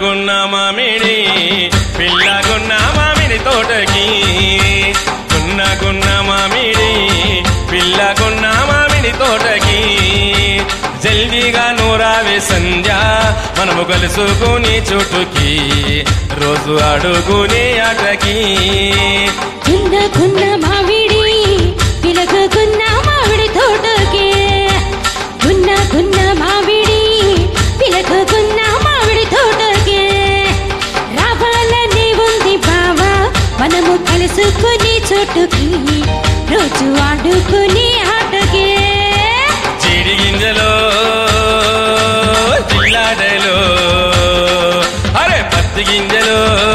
గున్న మామిడి పిల్లగున్న మామిడి తోటకి గున్న గున్న మామిడి పిల్లగున్న మామిడి తోటకి జల్దీగా నూరావే సంధ్య మనము కలుసుకుని చుట్టుకి రోజు అడుగుని ఆటకి గున్న గున్న మామిడి పిలగగున్న మామిడి తోటకే గున్న గున్న మామిడి పిలగగున్న మామిడి తోటకే రావాలని ఉంది బావా మనము కలుసుకుని చోటుకి రోజు ఆడుకుని ఆటకే జీడి గింజలో జిల్లాడలో అరే పత్తి గింజలో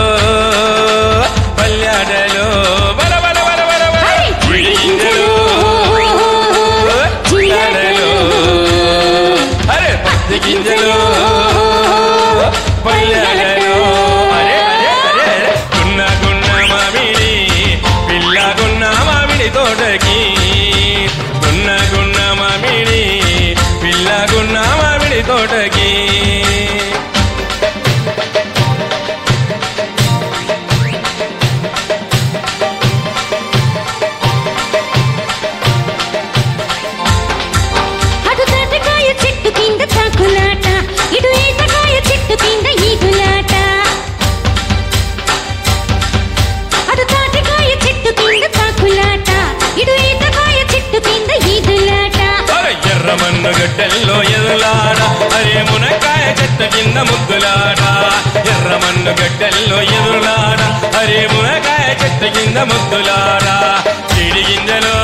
పల్లాడలో బల బల బల బల బల. అరే జీడి గింజలో జిల్లాడలో అరే పత్తి గింజలో పల్లాడలో అరే అరే అరే అరే. గున్న గున్న మామిడి పిల్ల గున్న మామిడి తోటకి గున్న గున్న మామిడి పిల్ల గున్న మామిడి తోటకి అటు తాటకాయ చెట్టు కింద తాకులాట ఇటు ఈతకాయ చెట్టు కింద ఈదులాట అటు తాటకాయ చెట్టు కింద తాకులాట ఇటు ఈతకాయ చెట్టు కింద ఈదులాట అరే ఎర్ర మన్ను గడ్డల్లో ఎదులాడ అరే మునక్కాయ చెట్టు కింద ముగ్గులాడ ఎర్ర మన్ను గడ్డల్లో ఎదులాడ అరే మునక్కాయ చెట్టు కింద ముగ్గులాడ చిడి గింజలో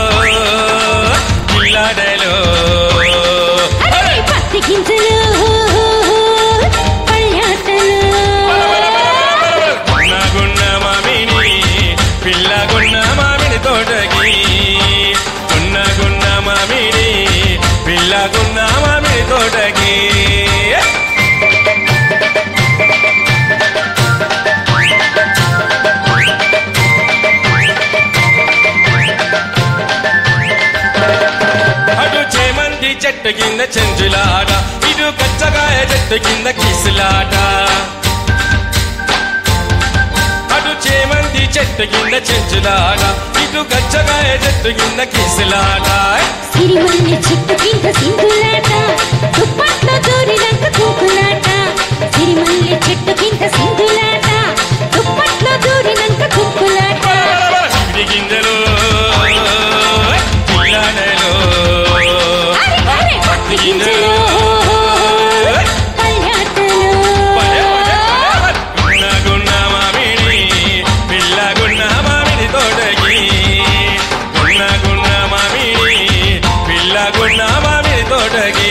జిల్లాడలో అరే పత్తి గింజలు పళ్ళాటలు గున్న గున్న మామిడి పిల్ల గున్న మామిడి తోటకి గున్న గున్న మామిడి పిల్ల గున్న మామిడి తోటకి అటు చేమంతి చెట్టు కింద చెంచులాట ఇటు కచ్చగాయ చెట్టు కింద కిసులాట అటు చేమంతి చెట్టు కింద చెంచులాట ఇటు కచ్చగాయ చెట్టు కింద కిసులాట సిరిమల్లె చెట్టు కింద సింధులాట దుప్పట్లో దూరినాక కూకులాట సిరిమల్లె చెట్టు కింద సింధులాట దుప్పట్లో దూరినాక కుక్కులాట చిడి గింజలు జిల్లాడలో అరే అరే పత్తి గింజలు పల్లాటలు పలే పలే పలే. గున్న గున్న మామిడి పిల్ల గున్న మామిడి తోటకి గున్న గున్న మామిడి పిల్ల గున్న మామిడి తోటకి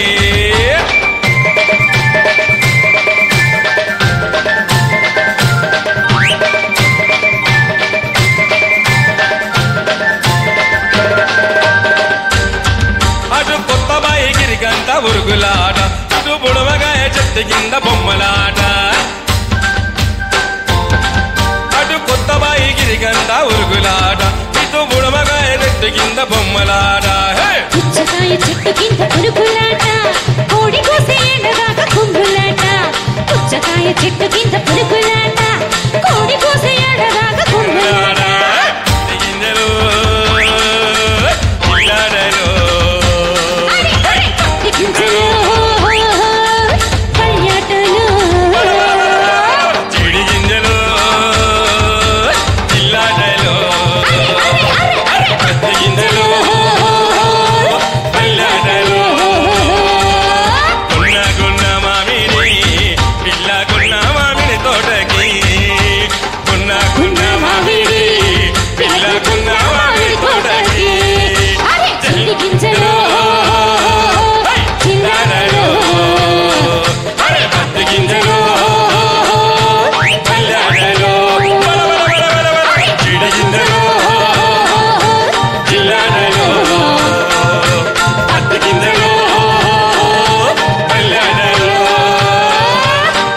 అటు కొత్త బాయి గిరికంత ఉరుగులాట ఇటు బుడమగాయ చెట్టు కింద బొమ్మలాట అటు కొత్త బాయి గిరికంత ఉరుగులాట ఇటు బుడమగాయ చెట్టు కింద బొమ్మలాట హే! పుచ్చకాయ చెట్టు కింద పురుగులాట కోడి కోసే ఎండగాక కుంగులాట పుచ్చకాయ చెట్టు కింద పురుగులాట